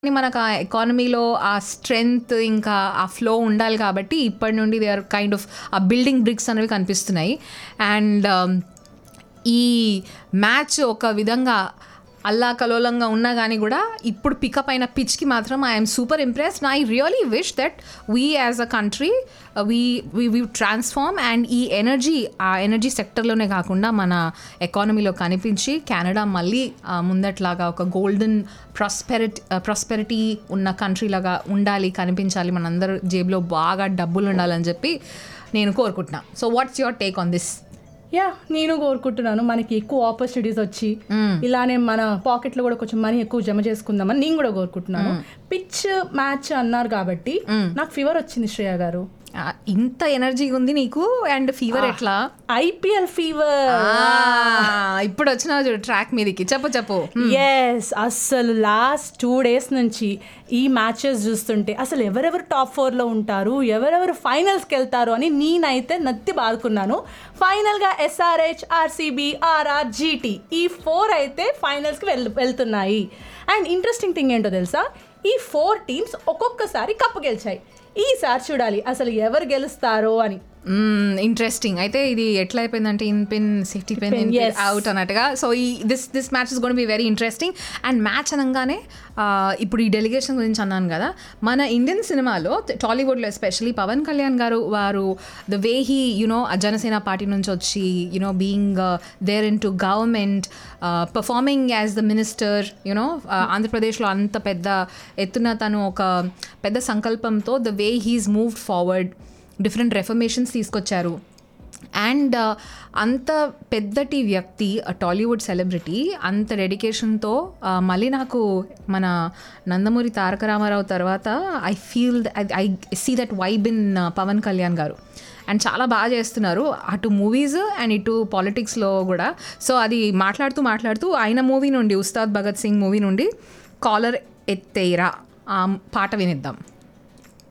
కానీ మనకు ఆ ఎకానమీలో ఆ స్ట్రెంగ్త్ ఇంకా ఆ ఫ్లో ఉండాలి కాబట్టి ఇప్పటి నుండి they are kind of uh building bricks అనేవి కనిపిస్తున్నాయి అండ్ ఈ మ్యాచ్ ఒక విధంగా అల్లా కలోలంగా ఉన్నా కానీ కూడా ఇప్పుడు పికప్ అయిన పిచ్కి మాత్రం I'm super impressed I really wish that we as a country we we we transform and ఈ ఎనర్జీ ఆ ఎనర్జీ సెక్టర్లోనే కాకుండా మన ఎకానమీలో కనిపించి కెనడా మళ్ళీ ఆ, ముందట్లాగా ఒక గోల్డెన్ ప్రాస్పెరిటీ ప్రాస్పెరిటీ ఉన్న కంట్రీ లాగా ఉండాలి కనిపించాలి మనందరూ జేబులో బాగా డబ్బులు ఉండాలని చెప్పి నేను కోరుకుంటున్నా so what's your take on this yeah నేను కోరుకుంటున్నాను మనకి ఎక్కువ ఆపర్చునిటీస్ వచ్చి ఇలానే మన పాకెట్లో కూడా కొంచెం మనీ ఎక్కువ జమ చేసుకుందామని నేను కూడా కోరుకుంటున్నాను పిచ్ మ్యాచ్ అన్నారు కాబట్టి నాకు ఫీవర్ వచ్చింది శ్రేయ గారు ఇంత ఎనర్జీ ఉంది నీకు అండ్ ఫీవర్ ఎట్లా ఐపీఎల్ ఫీవర్ ఆ, ఇప్పుడు వచ్చిన చూడు ట్రాక్ మీదకి చెప్పు చెప్పు ఎస్ అస్సలు లాస్ట్ టూ డేస్ నుంచి ఈ మ్యాచెస్ చూస్తుంటే అసలు ఎవరెవరు టాప్ ఫోర్లో ఉంటారు ఎవరెవరు ఫైనల్స్కి వెళ్తారు అని నేనైతే నత్తి బాదుకున్నాను ఫైనల్గా ఎస్ఆర్హెచ్ ఆర్సీబీ ఆర్ఆర్ జీటీ ఈ ఫోర్ అయితే ఫైనల్స్కి వెళ్ వెళ్తున్నాయి అండ్ ఇంట్రెస్టింగ్ థింగ్ ఏంటో తెలుసా ఈ ఫోర్ టీమ్స్ ఒక్కొక్కసారి కప్పు గెలిచాయి ఈసారి చూడాలి అసలు ఎవరు గెలుస్తారో అని ఇంట్రెస్టింగ్ అయితే ఇది ఎట్లా అయిపోయిందంటే in pin safety pin Pin, yes. Out అన్నట్టుగా సో ఈ this this match is gonna be very interesting and match అనగానే ఆ, ఇప్పుడు ఈ డెలిగేషన్ గురించి అన్నాను కదా మన ఇండియన్ సినిమాలో టాలీవుడ్లో ఎస్పెషలీ పవన్ కళ్యాణ్ గారు వారు the way he you know Janasena party నుంచి వచ్చి you know being there in to government performing as the minister you know ఆంధ్రప్రదేశ్లో అంత పెద్ద ఎత్తున తను ఒక పెద్ద సంకల్పంతో the way he's moved forward different reformations తీసుకొచ్చారు అండ్ అంత పెద్దటి వ్యక్తి టాలీవుడ్ సెలబ్రిటీ అంత డెడికేషన్తో మళ్ళీ నాకు మన నందమూరి తారక రామారావు తర్వాత I feel I see that vibe in Pawan Kalyan garu and చాలా బాగా చేస్తున్నారు అటు మూవీస్ అండ్ ఇటు పాలిటిక్స్లో కూడా సో అది మాట్లాడుతూ మాట్లాడుతూ ఆయన మూవీ నుండి ఉస్తాద్ భగత్ సింగ్ మూవీ నుండి కాలర్ ఎత్తేరా ఆ పాట వినిద్దాం